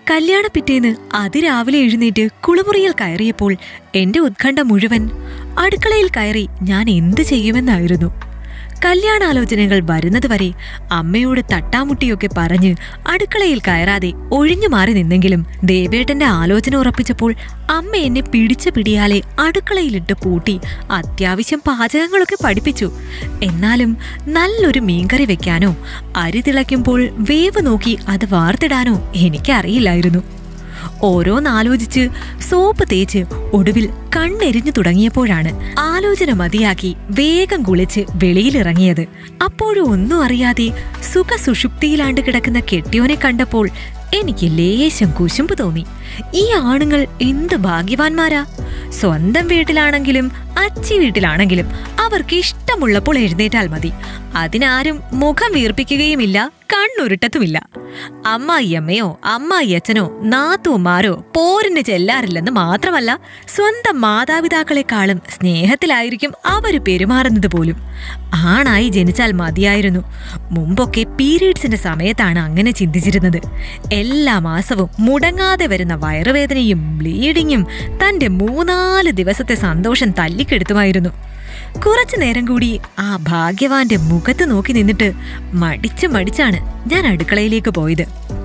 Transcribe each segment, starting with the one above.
കല്യാണ പിറ്റേന്ന് അതിരാവിലെ എഴുന്നേറ്റ് കുളിമുറിയിൽ കയറിയപ്പോൾ എന്റെ ഉത്കണ്ഠ മുഴുവൻ അടുക്കളയിൽ കയറി ഞാൻ എന്ത് ചെയ്യുമെന്നായിരുന്നു കല്യാണാലോചനകൾ വരുന്നതുവരെ അമ്മയോട് തട്ടാമുട്ടിയൊക്കെ പറഞ്ഞ് അടുക്കളയിൽ കയറാതെ ഒഴിഞ്ഞു മാറി നിന്നെങ്കിലും ദേവേട്ടന്റെ ആലോചന ഉറപ്പിച്ചപ്പോൾ അമ്മ എന്നെ പിടിച്ച പിടിയാലെ അടുക്കളയിലിട്ട് പൂട്ടി അത്യാവശ്യം പാചകങ്ങളൊക്കെ പഠിപ്പിച്ചു എന്നാലും നല്ലൊരു മീൻകറി വെക്കാനോ അരി തിളയ്ക്കുമ്പോൾ വേവ് നോക്കി അത് വാർത്തിടാനോ എനിക്കറിയില്ലായിരുന്നു ഓരോന്നാലോചിച്ച് സോപ്പ് തേച്ച് ഒടുവിൽ കണ്ണെരിഞ്ഞു തുടങ്ങിയപ്പോഴാണ് ആലോചന മതിയാക്കി വേഗം കുളിച്ച് വെളിയിലിറങ്ങിയത് അപ്പോഴും ഒന്നും അറിയാതെ സുഖസുഷുപ്തിയിലാണ്ട് കിടക്കുന്ന കെട്ടിയോനെ കണ്ടപ്പോൾ എനിക്ക് ലേശം കുശുമ്പ് തോന്നി ഈ ആണുങ്ങൾ എന്ത് ഭാഗ്യവാന്മാരാ സ്വന്തം വീട്ടിലാണെങ്കിലും അച്ചി വീട്ടിലാണെങ്കിലും അവർക്ക് ഇഷ്ടമുള്ളപ്പോൾ എഴുന്നേറ്റാൽ മതി അതിനാരും മുഖം വീർപ്പിക്കുകയുമില്ല കണ്ണുരുട്ടത്തുമില്ല അമ്മായിയമ്മയോ അമ്മായിയച്ഛനോ നാത്തുമാരോ പോരിന് ചെല്ലാറില്ലെന്ന് മാത്രമല്ല സ്വന്തം മാതാപിതാക്കളെക്കാളും സ്നേഹത്തിലായിരിക്കും അവര് പെരുമാറുന്നത് പോലും ആണായി ജനിച്ചാൽ മതിയായിരുന്നു മുമ്പൊക്കെ പീരീഡ്സിന്റെ സമയത്താണ് അങ്ങനെ ചിന്തിച്ചിരുന്നത് എല്ലാ മാസവും മുടങ്ങാതെ വരുന്ന വയറുവേദനയും ബ്ലീഡിങ്ങും തന്റെ മൂന്നാല് ദിവസത്തെ സന്തോഷം തല്ലിക്കെടുത്തുമായിരുന്നു കുറച്ചു നേരം കൂടി ആ ഭാഗ്യവാന്റെ മുഖത്ത് നോക്കി നിന്നിട്ട് മടിച്ച് മടിച്ചാണ് ഞാൻ അടുക്കളയിലേക്ക് പോയത്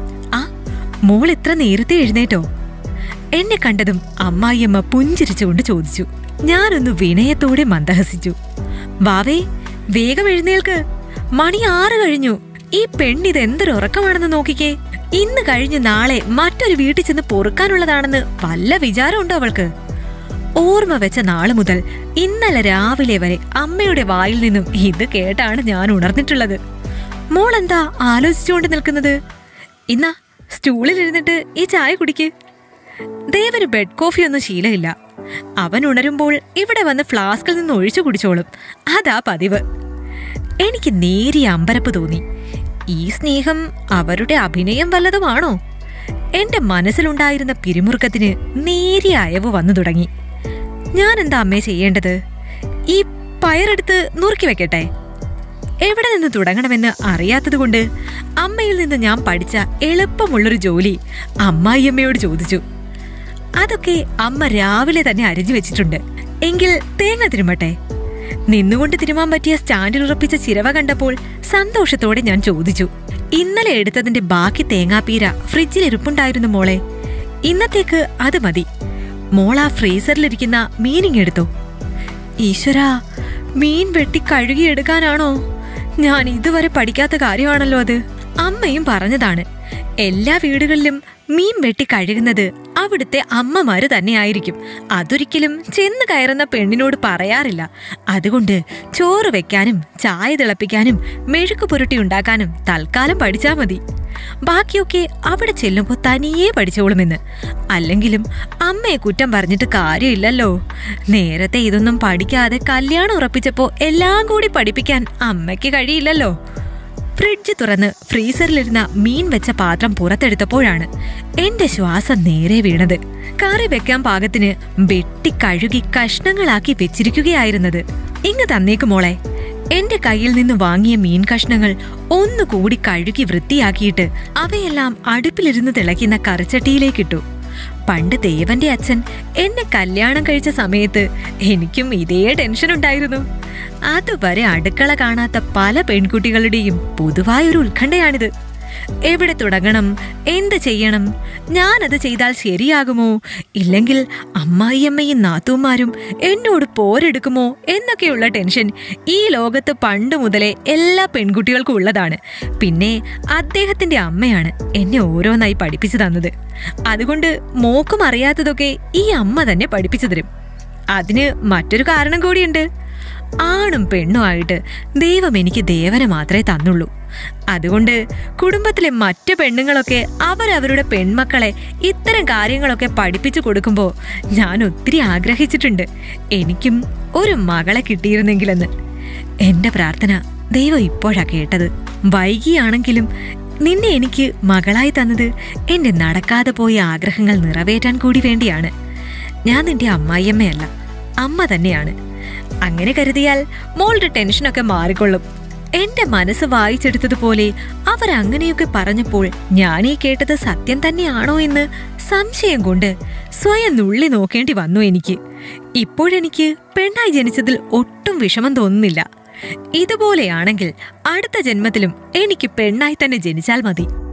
ആ മോൾ ഇത്ര നേരത്തെ എഴുന്നേറ്റോ എന്നെ കണ്ടതും അമ്മായിയമ്മ പുഞ്ചിരിച്ചുകൊണ്ട് ചോദിച്ചു ഞാനൊന്ന് വിനയത്തോടെ മന്ദഹസിച്ചു വാവേ വേഗം എഴുന്നേൽക്ക് മണി ആറ് കഴിഞ്ഞു ഈ പെണ്ണിത് എന്തൊരു ഉറക്കമാണെന്ന് നോക്കിക്കേ ഇന്ന് കഴിഞ്ഞ് നാളെ മറ്റൊരു വീട്ടിൽ ചെന്ന് പൊറുക്കാനുള്ളതാണെന്ന് വല്ല വിചാരമുണ്ടോ അവൾക്ക് ഓർമ്മ വെച്ച നാള് മുതൽ ഇന്നലെ രാവിലെ വരെ അമ്മയുടെ വായിൽ നിന്നും ഇത് കേട്ടാണ് ഞാൻ ഉണർന്നിട്ടുള്ളത് മോൾ എന്താ ആലോചിച്ചുകൊണ്ട് നിൽക്കുന്നത് ഇന്നാ സ്റ്റൂളിൽ ഇരുന്നിട്ട് ഈ ചായ കുടിക്ക് ദേവന് ബെഡ് കോഫി ഒന്നും ശീലമില്ല അവൻ ഉണരുമ്പോൾ ഇവിടെ വന്ന് ഫ്ലാസ്കിൽ നിന്ന് ഒഴിച്ചു കുടിച്ചോളും അതാ പതിവ് എനിക്ക് നേരിയ അമ്പരപ്പ് തോന്നി ഈ സ്നേഹം അവരുടെ അഭിനയം വല്ലതുമാണോ എന്റെ മനസ്സിലുണ്ടായിരുന്ന പിരിമുറുക്കത്തിന് നേരിയ അയവ് വന്നു തുടങ്ങി ഞാൻ എന്താ അമ്മേ ചെയ്യേണ്ടത് ഈ പയറെടുത്ത് നുറുക്കി വെക്കട്ടെ എവിടെ നിന്ന് തുടങ്ങണമെന്ന് അറിയാത്തതുകൊണ്ട് അമ്മയിൽ നിന്ന് ഞാൻ പഠിച്ച എളുപ്പമുള്ളൊരു ജോലി അമ്മായിയമ്മയോട് ചോദിച്ചു അതൊക്കെ അമ്മ രാവിലെ തന്നെ അരിഞ്ഞു വെച്ചിട്ടുണ്ട് എങ്കിൽ തേങ്ങ തിരുമട്ടെ നിന്നുകൊണ്ട് തിരുമാൻ പറ്റിയ സ്റ്റാൻഡിൽ ഉറപ്പിച്ച ചിരവ കണ്ടപ്പോൾ സന്തോഷത്തോടെ ഞാൻ ചോദിച്ചു ഇന്നലെ എടുത്തതിന്റെ ബാക്കി തേങ്ങാപ്പീര ഫ്രിഡ്ജിൽ ഇരിപ്പുണ്ടായിരുന്നു മോളെ ഇന്നത്തേക്ക് അത് മതി മോൾ ആ ഫ്രീസറിലിരിക്കുന്ന മീനിങ് എടുത്തോ ഈശ്വരാ മീൻ വെട്ടി കഴുകിയെടുക്കാനാണോ ഞാൻ ഇതുവരെ പഠിക്കാത്ത കാര്യമാണല്ലോ അത് അമ്മയും പറഞ്ഞതാണ് എല്ലാ വീടുകളിലും മീൻ വെട്ടി കഴുകുന്നത് അവിടുത്തെ അമ്മമാര് തന്നെയായിരിക്കും അതൊരിക്കലും ചെന്ന് കയറുന്ന പെണ്ണിനോട് പറയാറില്ല അതുകൊണ്ട് ചോറ് വെക്കാനും ചായ തിളപ്പിക്കാനും മെഴുക്ക് പുരട്ടി ഉണ്ടാക്കാനും തൽക്കാലം പഠിച്ചാ മതി ബാക്കിയൊക്കെ അവിടെ ചെല്ലുമ്പോൾ തനിയെ പഠിച്ചോളുമെന്ന് അല്ലെങ്കിലും അമ്മയെ കുറ്റം പറഞ്ഞിട്ട് കാര്യമില്ലല്ലോ നേരത്തെ ഇതൊന്നും പഠിക്കാതെ കല്യാണം ഉറപ്പിച്ചപ്പോ എല്ലാം കൂടി പഠിപ്പിക്കാൻ അമ്മയ്ക്ക് കഴിയില്ലല്ലോ ഫ്രിഡ്ജ് തുറന്ന് ഫ്രീസറിലിരുന്ന മീൻ വെച്ച പാത്രം പുറത്തെടുത്തപ്പോഴാണ് എന്റെ ശ്വാസം നേരെ വീണത് കറി വെക്കാൻ പാകത്തിന് വെട്ടി കഴുകി കഷ്ണങ്ങളാക്കി വെച്ചിരിക്കുകയായിരുന്നത് ഇങ്ങ് തന്നേക്ക് മോളെ എന്റെ കയ്യിൽ നിന്ന് വാങ്ങിയ മീൻ കഷ്ണങ്ങൾ ഒന്നുകൂടി കഴുകി വൃത്തിയാക്കിയിട്ട് അവയെല്ലാം അടുപ്പിലിരുന്ന് തിളയ്ക്കുന്ന കറിച്ചട്ടിയിലേക്കിട്ടു പണ്ട് ദേവന്റെ അച്ഛൻ എന്നെ കല്യാണം കഴിച്ച സമയത്ത് എനിക്കും ഇതേ ടെൻഷൻ ഉണ്ടായിരുന്നു അതുവരെ അടുക്കള കാണാത്ത പല പെൺകുട്ടികളുടെയും പൊതുവായൊരു ഉത്കണ്ഠയാണിത് എവിടെ തുടങ്ങണം എന്ത് ചെയ്യണം ഞാനത് ചെയ്താൽ ശരിയാകുമോ ഇല്ലെങ്കിൽ അമ്മായിയമ്മയും നാത്തൂമാരും എന്നോട് പോരെടുക്കുമോ എന്നൊക്കെയുള്ള ടെൻഷൻ ഈ ലോകത്ത് പണ്ട് മുതലേ എല്ലാ പെൺകുട്ടികൾക്കും ഉള്ളതാണ് പിന്നെ അദ്ദേഹത്തിന്റെ അമ്മയാണ് എന്നെ ഓരോന്നായി പഠിപ്പിച്ചു തന്നത് അതുകൊണ്ട് മോക്കും അറിയാത്തതൊക്കെ ഈ അമ്മ തന്നെ പഠിപ്പിച്ചു തരും അതിന് മറ്റൊരു കാരണം കൂടിയുണ്ട് ആണും പെണ്ണുമായിട്ട് ദൈവം എനിക്ക് ദേവനെ മാത്രമേ തന്നുള്ളൂ അതുകൊണ്ട് കുടുംബത്തിലെ മറ്റു പെണ്ണുങ്ങളൊക്കെ അവരവരുടെ പെൺമക്കളെ ഇത്തരം കാര്യങ്ങളൊക്കെ പഠിപ്പിച്ചു കൊടുക്കുമ്പോൾ ഞാൻ ഒത്തിരി ആഗ്രഹിച്ചിട്ടുണ്ട് എനിക്കും ഒരു മകളെ കിട്ടിയിരുന്നെങ്കിലെന്ന് എന്റെ പ്രാർത്ഥന ദൈവം ഇപ്പോഴാ കേട്ടത് വൈകിയാണെങ്കിലും നിന്നെ എനിക്ക് മകളായി തന്നത് എന്റെ നടക്കാതെ പോയ ആഗ്രഹങ്ങൾ നിറവേറ്റാൻ കൂടി വേണ്ടിയാണ് ഞാൻ നിന്റെ അമ്മായിയമ്മയല്ല അമ്മ തന്നെയാണ് അങ്ങനെ കരുതിയാൽ മോളുടെ ടെൻഷനൊക്കെ മാറിക്കൊള്ളും എന്റെ മനസ്സ് വായിച്ചെടുത്തതുപോലെ അവരങ്ങനെയൊക്കെ പറഞ്ഞപ്പോൾ ഞാനീ കേട്ടത് സത്യം തന്നെയാണോ എന്ന് സംശയം കൊണ്ട് സ്വയം നുള്ളി നോക്കേണ്ടി വന്നു എനിക്ക് ഇപ്പോഴെനിക്ക് പെണ്ണായി ജനിച്ചതിൽ ഒട്ടും വിഷമം തോന്നുന്നില്ല ഇതുപോലെയാണെങ്കിൽ അടുത്ത ജന്മത്തിലും എനിക്ക് പെണ്ണായി തന്നെ ജനിച്ചാൽ മതി